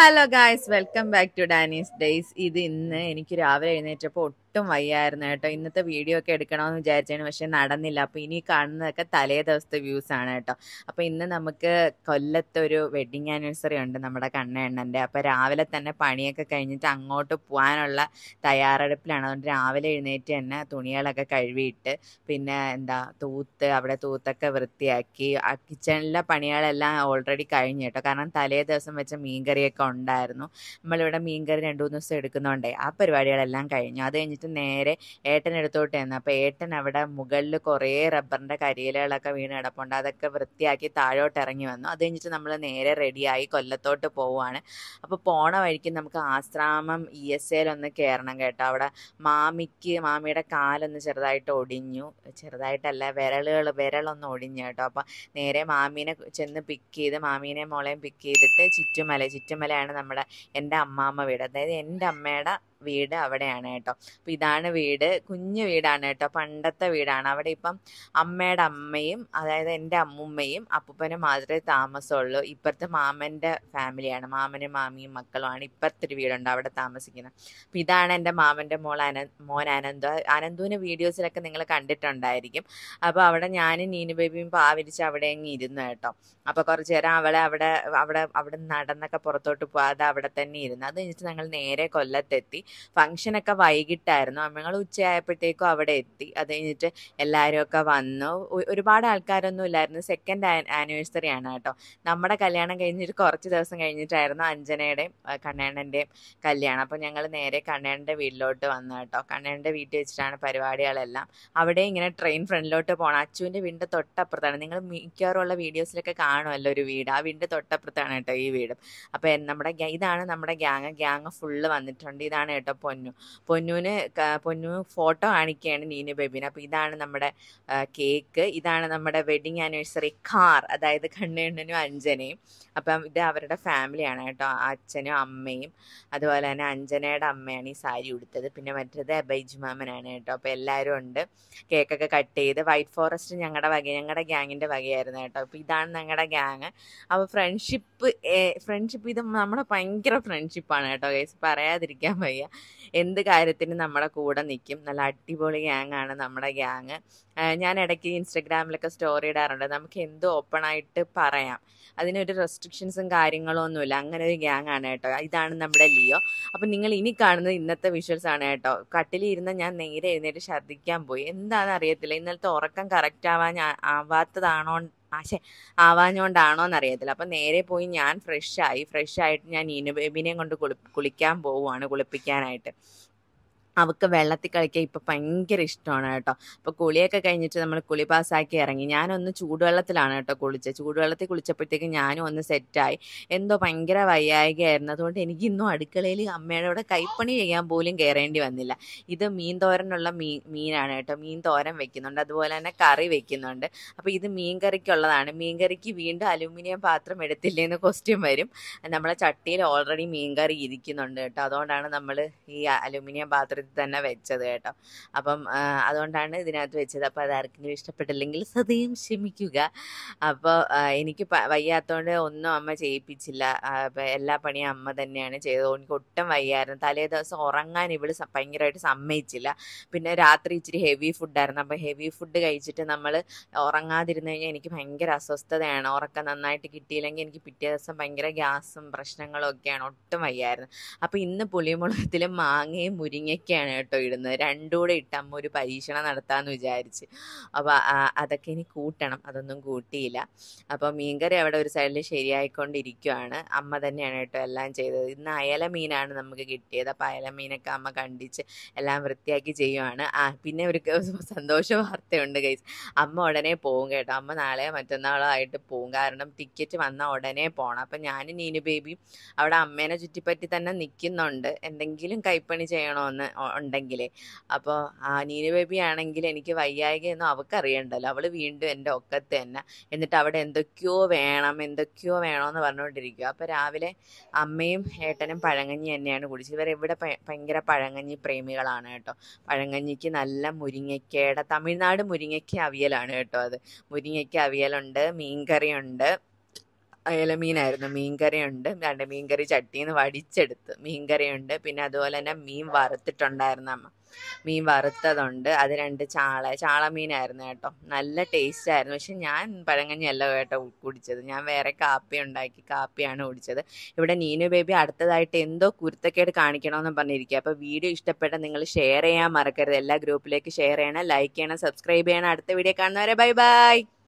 hello guys welcome back to Dani's days ഇത് ഇന്ന് എനിക്ക് രാവിലെ എഴുന്നേറ്റപ്പോൾ ഒട്ടും വയ്യായിരുന്നു കേട്ടോ ഇന്നത്തെ വീഡിയോ ഒക്കെ എടുക്കണമെന്ന് വിചാരിച്ചാണ് പക്ഷെ നടന്നില്ല അപ്പോൾ ഇനി കാണുന്നതൊക്കെ തലേ ദിവസത്തെ വ്യൂസ് ആണ് കേട്ടോ അപ്പോൾ ഇന്ന് നമുക്ക് കൊല്ലത്തൊരു വെഡിങ് ആനിവേഴ്സറി ഉണ്ട് നമ്മുടെ കണ്ണേണ്ണൻ്റെ അപ്പോൾ രാവിലെ തന്നെ പണിയൊക്കെ കഴിഞ്ഞിട്ട് അങ്ങോട്ട് പോകാനുള്ള തയ്യാറെടുപ്പിലാണ് അതുകൊണ്ട് രാവിലെ എഴുന്നേറ്റ് തന്നെ തുണികളൊക്കെ കഴുകിയിട്ട് പിന്നെ എന്താ തൂത്ത് അവിടെ തൂത്തൊക്കെ വൃത്തിയാക്കി ആ കിച്ചണിലെ പണികളെല്ലാം ഓൾറെഡി കഴിഞ്ഞു കേട്ടോ കാരണം തലേ ദിവസം വെച്ച മീൻകറിയൊക്കെ ഉണ്ടായിരുന്നു നമ്മളിവിടെ മീൻകറി രണ്ടു മൂന്ന് ദിവസം എടുക്കുന്നതുകൊണ്ടേ ആ പരിപാടികളെല്ലാം കഴിഞ്ഞു അത് കഴിഞ്ഞിട്ട് നേരെ ഏട്ടൻ എടുത്തോട്ട് ചെന്നു അപ്പോൾ ഏട്ടൻ അവിടെ മുകളിൽ കുറേ റബ്ബറിൻ്റെ കരിയിലകളൊക്കെ വീണ് കിടപ്പുണ്ട് അതൊക്കെ വൃത്തിയാക്കി താഴോട്ട് ഇറങ്ങി വന്നു അത് കഴിഞ്ഞിട്ട് നമ്മൾ നേരെ റെഡിയായി കൊല്ലത്തോട്ട് പോവുകയാണ് അപ്പോൾ പോണ വഴിക്ക് നമുക്ക് ആശ്രാമം ഇ എസ് എയിലൊന്ന് കയറണം കേട്ടോ അവിടെ മാമിക്ക് മാമിയുടെ കാലൊന്ന് ചെറുതായിട്ട് ഒടിഞ്ഞു ചെറുതായിട്ടല്ല വിരലുകൾ വിരലൊന്ന് ഒടിഞ്ഞു കേട്ടോ അപ്പം നേരെ മാമീനെ ചെന്ന് പിക്ക് ചെയ്ത് മാമീനെ മോളെയും പിക്ക് ചെയ്തിട്ട് ചുറ്റുമല ചുറ്റുമലയാണ് നമ്മുടെ എൻ്റെ അമ്മാമ്മ വീട് അതായത് എൻ്റെ അമ്മയുടെ വീട് അവിടെയാണ് കേട്ടോ അപ്പം ഇതാണ് വീട് കുഞ്ഞു വീടാണ് കേട്ടോ പണ്ടത്തെ വീടാണ് അവിടെ ഇപ്പം അമ്മയുടെ അമ്മയും അതായത് എൻ്റെ അമ്മുമ്മയും അപ്പൂപ്പനും മാത്രമേ താമസമുള്ളൂ ഇപ്പുറത്തെ മാമൻ്റെ ഫാമിലിയാണ് മാമനും മാമിയും മക്കളുമാണ് ഇപ്പുറത്തെ ഒരു വീടുണ്ട് അവിടെ താമസിക്കുന്നത് അപ്പം ഇതാണ് എൻ്റെ മാമൻ്റെ മോൾ അന മോൻ അനന്തു അനന്തുവിൻ്റെ വീഡിയോസിലൊക്കെ നിങ്ങൾ കണ്ടിട്ടുണ്ടായിരിക്കും അപ്പോൾ അവിടെ ഞാനും നീനു ബേബിയും പാവിരിച്ച് അവിടെ അങ്ങ് ഇരുന്നു കേട്ടോ അപ്പോൾ കുറച്ച് നേരം അവളെ അവിടെ അവിടെ അവിടെ നടന്നൊക്കെ പുറത്തോട്ട് പോകാതെ അവിടെ തന്നെ ഇരുന്നു അത് കഴിഞ്ഞിട്ട് ഞങ്ങൾ നേരെ കൊല്ലത്തെത്തി ഫംഗ്ഷനൊക്കെ വൈകിട്ടായിരുന്നു ഞങ്ങൾ ഉച്ചയായപ്പോഴത്തേക്കും അവിടെ എത്തി അത് കഴിഞ്ഞിട്ട് എല്ലാവരും ഒക്കെ വന്നു ഒ- ഒരുപാട് ആൾക്കാരൊന്നും ഇല്ലായിരുന്നു സെക്കൻഡ് ആനിവേഴ്സറി ആണ് കേട്ടോ നമ്മുടെ കല്യാണം കഴിഞ്ഞിട്ട് കുറച്ച് ദിവസം കഴിഞ്ഞിട്ടായിരുന്നു അഞ്ജനയുടെയും ആ, കണ്ണേണ്ണൻ്റെയും കല്യാണം അപ്പോൾ ഞങ്ങൾ നേരെ കണ്ണേണ്ണൻ്റെ വീട്ടിലോട്ട് വന്നു കേട്ടോ കണ്ണേണ്ണൻ്റെ വീട്ടിൽ വെച്ചിട്ടാണ് പരിപാടികളെല്ലാം അവിടെ ഇങ്ങനെ ട്രെയിൻ ഫ്രണ്ടിലോട്ട് പോകണം അച്ചുവിൻ്റെ വീടിൻ്റെ തൊട്ടപ്പുറത്താണ് നിങ്ങൾ മിക്കവാറുള്ള വീഡിയോസിലൊക്കെ കാണുമല്ലോ ഒരു വീട് ആ വീടിൻ്റെ തൊട്ടപ്പുറത്താണ് കേട്ടോ ഈ വീട് അപ്പോൾ നമ്മുടെ ഗ്യാ- ഇതാണ് നമ്മുടെ ഗ്യാങ് ഗ്യാങ് ഫുള്ള് വന്നിട്ടുണ്ട് ഇതാണ് കേട്ടോ പൊന്നു പൊന്നുവിന് ക- പൊന്നു ഫോട്ടോ കാണിക്കുകയാണ് നീനു ബേബിന് അപ്പോൾ ഇതാണ് നമ്മുടെ കേക്ക് ഇതാണ് നമ്മുടെ വെഡിങ് ആനിവേഴ്സറി കാർ അതായത് കണ്ണേണ്ണനും അഞ്ജനയും അപ്പം ഇത് അവരുടെ ഫാമിലിയാണ് കേട്ടോ അച്ഛനും അമ്മയും അതുപോലെ തന്നെ അഞ്ജനയുടെ അമ്മയാണ് ഈ സാരി ഉടുത്തത് പിന്നെ മറ്റേത് ബൈജുമാമനാണ് കേട്ടോ അപ്പോൾ എല്ലാവരും ഉണ്ട് കേക്കൊക്കെ കട്ട് ചെയ്ത് വൈറ്റ് ഫോറസ്റ്റ് ഞങ്ങളുടെ വക ഞങ്ങളുടെ ഗ്യാങ്ങിൻ്റെ വകയായിരുന്നു കേട്ടോ അപ്പോൾ ഇതാണ് ഞങ്ങളുടെ ഗ്യാങ് അപ്പോൾ ഫ്രണ്ട്ഷിപ്പ് ഫ്രണ്ട്ഷിപ്പ് ഇത് നമ്മുടെ ഭയങ്കര ഫ്രണ്ട്ഷിപ്പാണ് കേട്ടോ ഗൈസ് പറയാതിരിക്കാൻ വയ്യ എന്ത് കാര്യത്തിനും നമ്മുടെ കൂടെ നിൽക്കും നല്ല അടിപൊളി ഗ്യാങ് ആണ് നമ്മുടെ ഗ്യാങ് ഞാൻ ഇടയ്ക്ക് ഇൻസ്റ്റഗ്രാമിലൊക്കെ സ്റ്റോറി ഇടാറുണ്ട് നമുക്ക് എന്ത് ഓപ്പൺ ആയിട്ട് പറയാം അതിനൊരു റെസ്ട്രിക്ഷൻസും കാര്യങ്ങളും ഒന്നുമില്ല അങ്ങനെ ഒരു ഗ്യാങ് ആണ് കേട്ടോ ഇതാണ് നമ്മുടെ ലിയോ അപ്പം നിങ്ങൾ ഇനി കാണുന്നത് ഇന്നത്തെ വിഷ്വൽസ് ആണ് കേട്ടോ കട്ടിലിൽ ഇരുന്ന് ഞാൻ നേരെ എഴുന്നേറ്റ് ഛർദ്ദിക്കാൻ പോയി എന്താണെന്ന് അറിയത്തില്ല ഇന്നലത്തെ ഉറക്കം കറക്റ്റ് ആവാൻ ആവാത്തതാണോ ആശേ ആവാഞ്ഞോണ്ടാണോ എന്നറിയത്തില്ല അപ്പം നേരെ പോയി ഞാൻ ഫ്രഷ് ആയി ഫ്രഷ് ആയിട്ട് ഞാൻ നീനു ബേബിനെയും കൊണ്ട് കുളി കുളിക്കാൻ പോവുകയാണ് കുളിപ്പിക്കാനായിട്ട് അവൾക്ക് വെള്ളത്തിൽ കളിക്കാൻ ഇപ്പം ഭയങ്കര ഇഷ്ടമാണ് കേട്ടോ അപ്പോൾ കുളിയൊക്കെ കഴിഞ്ഞിട്ട് നമ്മൾ കുളി പാസ്സാക്കി ഇറങ്ങി ഞാനൊന്ന് ചൂടുവെള്ളത്തിലാണ് കേട്ടോ കുളിച്ചത് ചൂടുവെള്ളത്തിൽ കുളിച്ചപ്പോഴത്തേക്കും ഞാനും ഒന്ന് സെറ്റായി എന്തോ ഭയങ്കര വയ്യായികയായിരുന്നു അതുകൊണ്ട് എനിക്ക് ഇന്നും അടുക്കളയിൽ അമ്മയുടെ കൂടെ കൈപ്പണി ചെയ്യാൻ പോലും കയറേണ്ടി വന്നില്ല ഇത് മീൻ തോരനുള്ള മീൻ മീനാണ് കേട്ടോ മീൻ തോരൻ വെക്കുന്നുണ്ട് അതുപോലെ തന്നെ കറി വെക്കുന്നുണ്ട് അപ്പോൾ ഇത് മീൻ കറിക്കുള്ളതാണ് മീൻ കറിക്ക് വീണ്ടും അലുമിനിയം പാത്രം എടുത്തില്ലേന്ന് ക്വസ്റ്റ്യൻ വരും നമ്മളെ ചട്ടിയിൽ ഓൾറെഡി മീൻ കറി ഇരിക്കുന്നുണ്ട് കേട്ടോ അതുകൊണ്ടാണ് നമ്മൾ ഈ അലുമിനിയം പാത്രത്തിൽ തന്നെ വെച്ചത് കേട്ടോ അപ്പം ആ, അതുകൊണ്ടാണ് ഇതിനകത്ത് വെച്ചത് അപ്പോൾ അത് ആർക്കെങ്കിലും ഇഷ്ടപ്പെട്ടില്ലെങ്കിൽ സദയം ക്ഷമിക്കുക അപ്പോൾ എനിക്ക് പ- വയ്യാത്തതുകൊണ്ട് ഒന്നും അമ്മ ചെയ്യിപ്പിച്ചില്ല ആ, അപ്പോൾ എല്ലാ പണിയും അമ്മ തന്നെയാണ് ചെയ്തത് എനിക്ക് ഒട്ടും വയ്യായിരുന്നു തലേ ദിവസം ഉറങ്ങാൻ ഇവള് സ- ഭയങ്കരമായിട്ട് സമ്മതിച്ചില്ല പിന്നെ രാത്രി ഇച്ചിരി ഹെവി ഫുഡായിരുന്നു അപ്പോൾ ഹെവി ഫുഡ് കഴിച്ചിട്ട് നമ്മൾ ഉറങ്ങാതിരുന്ന് കഴിഞ്ഞാൽ എനിക്ക് ഭയങ്കര അസ്വസ്ഥതയാണ് ഉറക്കം നന്നായിട്ട് കിട്ടിയില്ലെങ്കിൽ എനിക്ക് പിറ്റേ ദിവസം ഭയങ്കര ഗ്യാസും പ്രശ്നങ്ങളും ഒക്കെയാണ് ഒട്ടും വയ്യായിരുന്നു അപ്പോൾ ഇന്ന് പുളിമുളകത്തിലും മാങ്ങയും മുരിങ്ങയ്ക്കാണ് കേട്ടോ ഇടുന്നത് രണ്ടും കൂടെ ഇട്ട് അമ്മ ഒരു പരീക്ഷണം നടത്താമെന്ന് വിചാരിച്ച് അപ്പോൾ അതൊക്കെ ഇനി കൂട്ടണം അതൊന്നും കൂട്ടിയില്ല അപ്പോൾ മീൻകറി അവിടെ ഒരു സൈഡിൽ ശരിയായിക്കൊണ്ടിരിക്കുവാണ് അമ്മ തന്നെയാണ് കേട്ടോ എല്ലാം ചെയ്തത് ഇന്ന് അയല മീനാണ് നമുക്ക് കിട്ടിയത് അപ്പോൾ അയല മീനൊക്കെ അമ്മ കണ്ടിച്ച് എല്ലാം വൃത്തിയാക്കി ചെയ്യുവാണ് ആ പിന്നെ ഒരു ക- സന്തോഷ വാർത്തയുണ്ട് ഗൈസ് അമ്മ ഉടനെ പോകും കേട്ടോ അമ്മ നാളെയോ മറ്റന്നാളോ ആയിട്ട് പോകും കാരണം ടിക്കറ്റ് വന്നാൽ ഉടനെ പോകണം അപ്പം ഞാനും നീനു ബേബിയും അവിടെ അമ്മേനെ ചുറ്റിപ്പറ്റി തന്നെ നിൽക്കുന്നുണ്ട് എന്തെങ്കിലും കൈപ്പണി ചെയ്യണമെന്ന് ഉ- ഉണ്ടെങ്കിലേ അപ്പോൾ ആ നീനു ബേബി ആണെങ്കിൽ എനിക്ക് വയ്യായികയൊന്നും അവൾക്ക് അറിയണ്ടല്ലോ അവൾ വീണ്ടും എൻ്റെ ഒക്കത്ത് തന്നെ എന്നിട്ട് അവിടെ എന്തൊക്കെയോ വേണം എന്തൊക്കെയോ വേണമെന്ന് പറഞ്ഞുകൊണ്ടിരിക്കുക അപ്പോൾ രാവിലെ അമ്മയും ഏട്ടനും പഴങ്കഞ്ഞി തന്നെയാണ് കുടിച്ചത് ഇവർ ഇവിടെ ഭയ- ഭയങ്കര പഴങ്കഞ്ഞി പ്രേമികളാണ് കേട്ടോ പഴങ്കഞ്ഞിക്ക് നല്ല മുരിങ്ങയ്ക്കയുടെ തമിഴ്നാട് മുരിങ്ങയ്ക്ക അവിയലാണ് കേട്ടോ അത് മുരിങ്ങയ്ക്ക അവിയലുണ്ട് മീൻകറിയുണ്ട് അയലമീനായിരുന്നു മീൻകറിയുണ്ട് രണ്ട് മീൻകറി ചട്ടിന്ന് വടിച്ചെടുത്ത് മീൻകറിയുണ്ട് പിന്നെ അതുപോലെ തന്നെ മീൻ വറുത്തിട്ടുണ്ടായിരുന്നു അമ്മ മീൻ വറുത്തതുണ്ട് അത് രണ്ട് ചാള ചാള മീനായിരുന്നു കേട്ടോ നല്ല ടേസ്റ്റ് ആയിരുന്നു പക്ഷെ ഞാൻ പഴങ്കഞ്ഞല്ല കേട്ടോ കുടിച്ചത് ഞാൻ വേറെ കാപ്പി ഉണ്ടാക്കി കാപ്പിയാണ് കുടിച്ചത് ഇവിടെ നീനു ബേബി അടുത്തതായിട്ട് എന്തോ കുരുത്തക്കേട് കാണിക്കണമെന്ന് പറഞ്ഞിരിക്കുക അപ്പോൾ വീഡിയോ ഇഷ്ടപ്പെട്ട നിങ്ങൾ ഷെയർ ചെയ്യാൻ മറക്കരുത് എല്ലാ ഗ്രൂപ്പിലേക്ക് ഷെയർ ചെയ്യണം ലൈക്ക് ചെയ്യണം സബ്സ്ക്രൈബ് ചെയ്യണം അടുത്ത വീഡിയോ കാണുന്നവരെ ബൈ ബൈ